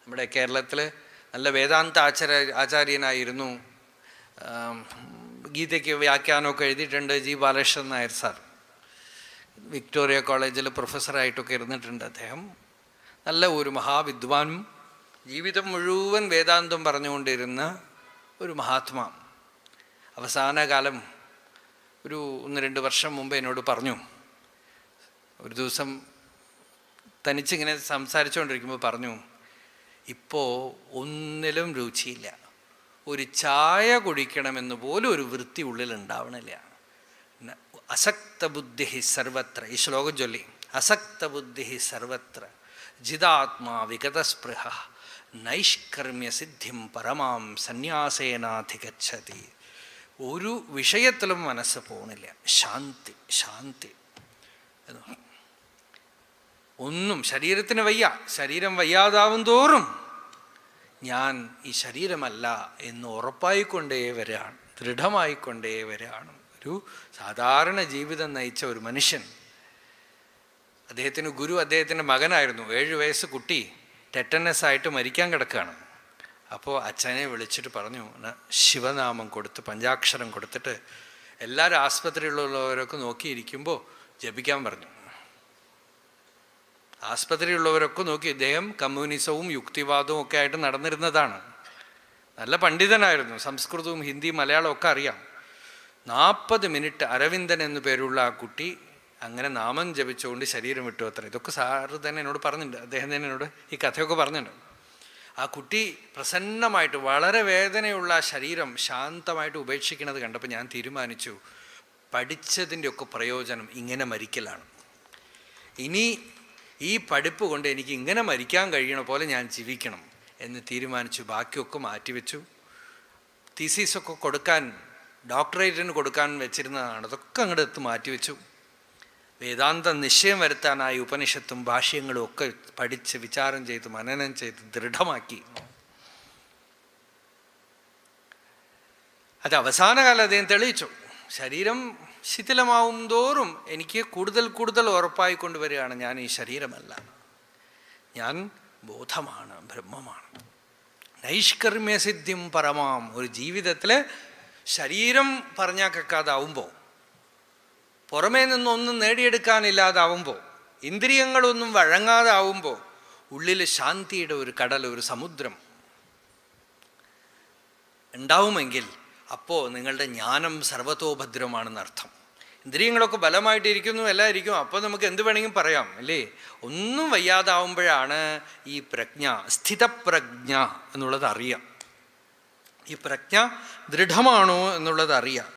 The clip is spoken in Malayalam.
നമ്മുടെ കേരളത്തിൽ നല്ല വേദാന്ത ആചാര്യ ആചാര്യനായിരുന്നു ആം, ഗീതയ്ക്ക് വ്യാഖ്യാനമൊക്കെ എഴുതിയിട്ടുണ്ട് G Balakrishnan Nair sir Victoria കോളേജിൽ പ്രൊഫസറായിട്ടൊക്കെ ഇരുന്നിട്ടുണ്ട് അദ്ദേഹം നല്ല ഒരു മഹാവിദ്വാനും ജീവിതം മുഴുവൻ വേദാന്തം പറഞ്ഞുകൊണ്ടിരുന്ന ഒരു മഹാത്മാ അവസാന കാലം ഒരു ഒന്ന് രണ്ട് വർഷം മുമ്പ് എന്നോട് പറഞ്ഞു ഒരു ദിവസം തനിച്ചിങ്ങനെ സംസാരിച്ചുകൊണ്ടിരിക്കുമ്പോൾ പറഞ്ഞു ഇപ്പോൾ ഒന്നിലും രുചിയില്ല ഒരു ചായ കുടിക്കണമെന്ന് പോലും ഒരു വൃത്തി ഉള്ളിൽ ഉണ്ടാവണില്ല ന- അസക്തബുദ്ധി സർവത്ര ഈ ശ്ലോകം ചൊല്ലി അസക്തബുദ്ധി സർവത്ര ജിതാത്മാ വിഗതസ്പൃഹ നൈഷ്കർമ്മ്യ സിദ്ധിം പരമാം സന്യാസേനാധിഗച്ഛതി ഒരു വിഷയത്തിലും മനസ്സ് പോണില്ല ശാന്തി ശാന്തി എന്ന് പറഞ്ഞു. ഒന്നും ശരീരത്തിന് വയ്യ ശരീരം വയ്യാതാവും തോറും ഞാൻ ഈ ശരീരമല്ല എന്ന് ഉറപ്പായിക്കൊണ്ടേ വരികയാണ് ദൃഢമായിക്കൊണ്ടേ വരികയാണ് ഒരു സാധാരണ ജീവിതം നയിച്ച ഒരു മനുഷ്യൻ അദ്ദേഹത്തിന് ഗുരു അദ്ദേഹത്തിൻ്റെ മകനായിരുന്നു ഏഴ് വയസ്സ് കുട്ടി ടെറ്റനസ് ആയിട്ട് മരിക്കാൻ കിടക്കുകയാണ് അപ്പോൾ അച്ഛനെ വിളിച്ചിട്ട് പറഞ്ഞു "ന- ശിവനാമം കൊടുത്ത് പഞ്ചാക്ഷരം കൊടുത്തിട്ട് എല്ലാവരും ആസ്പത്രിയിലുള്ളവരൊക്കെ നോക്കിയിരിക്കുമ്പോൾ ജപിക്കാൻ പറഞ്ഞു ആസ്പത്രിയുള്ളവരൊക്കെ നോക്കി ഇദ്ദേഹം കമ്മ്യൂണിസവും യുക്തിവാദവും ഒക്കെ ആയിട്ട് നടന്നിരുന്നതാണ് നല്ല പണ്ഡിതനായിരുന്നു സംസ്കൃതവും ഹിന്ദി മലയാളവും ഒക്കെ അറിയാം നാൽപ്പത് മിനിറ്റ് അരവിന്ദൻ എന്നു പേരുള്ള ആ കുട്ടി അങ്ങനെ നാമം ജപിച്ചുകൊണ്ട് ശരീരം വിട്ടു അത്ര ഇതൊക്കെ സാറ് തന്നെ എന്നോട് പറഞ്ഞിട്ടുണ്ട് അദ്ദേഹം തന്നെ എന്നോട് ഈ കഥയൊക്കെ പറഞ്ഞിട്ടുണ്ട് ആ കുട്ടി പ്രസന്നമായിട്ട് വളരെ വേദനയുള്ള ആ ശരീരം ശാന്തമായിട്ട് ഉപേക്ഷിക്കുന്നത് കണ്ടപ്പോൾ ഞാൻ തീരുമാനിച്ചു പഠിച്ചതിൻ്റെ ഒക്കെ പ്രയോജനം ഇങ്ങനെ മരിക്കലാണ് ഇനി ഈ പഠിപ്പ് കൊണ്ട് എനിക്ക് ഇങ്ങനെ മരിക്കാൻ കഴിയണ പോലെ ഞാൻ ജീവിക്കണം എന്ന് തീരുമാനിച്ചു ബാക്കിയൊക്കെ മാറ്റിവെച്ചു തീസീസൊക്കെ കൊടുക്കാൻ ഡോക്ടറേറ്റിന് കൊടുക്കാൻ വെച്ചിരുന്നതാണ് അതൊക്കെ അങ്ങോട്ട് എടുത്ത് മാറ്റിവെച്ചു വേദാന്ത നിശ്ചയം വരുത്താനായി ഉപനിഷത്തും ഭാഷ്യങ്ങളും ഒക്കെ പഠിച്ച് വിചാരം ചെയ്ത് മനനം ചെയ്ത് ദൃഢമാക്കി അത് അവസാന കാലം അദ്ദേഹം തെളിയിച്ചു ശരീരം ശിഥിലമാവും തോറും എനിക്ക് കൂടുതൽ കൂടുതൽ ഉറപ്പായി കൊണ്ടുവരികയാണ് ഞാൻ ഈ ശരീരമല്ല ഞാൻ ബോധമാണ് ബ്രഹ്മമാണ് നൈഷ്കർമ്മ്യസിദ്ധിം പരമാം ഒരു ജീവിതത്തിൽ ശരീരം പറഞ്ഞാൽ കേൾക്കാതാവുമ്പോൾ പുറമേ നിന്നൊന്നും നേടിയെടുക്കാനില്ലാതാവുമ്പോൾ ഇന്ദ്രിയങ്ങളൊന്നും വഴങ്ങാതാവുമ്പോൾ ഉള്ളിൽ ശാന്തിയുടെ ഒരു കടൽ ഒരു സമുദ്രം ഉണ്ടാവുമെങ്കിൽ അപ്പോൾ നിങ്ങളുടെ ജ്ഞാനം സർവതോഭദ്രമാണെന്ന് അർത്ഥം ഇന്ദ്രിയങ്ങളൊക്കെ ബലമായിട്ടിരിക്കുന്നു എല്ലാം ഇരിക്കും അപ്പോൾ നമുക്ക് എന്ത് വേണമെങ്കിലും പറയാം അല്ലേ ഒന്നും വയ്യാതാവുമ്പോഴാണ് ഈ പ്രജ്ഞ സ്ഥിതപ്രജ്ഞ എന്നുള്ളത് അറിയാം ഈ പ്രജ്ഞ ദൃഢമാണോ എന്നുള്ളത് അറിയാം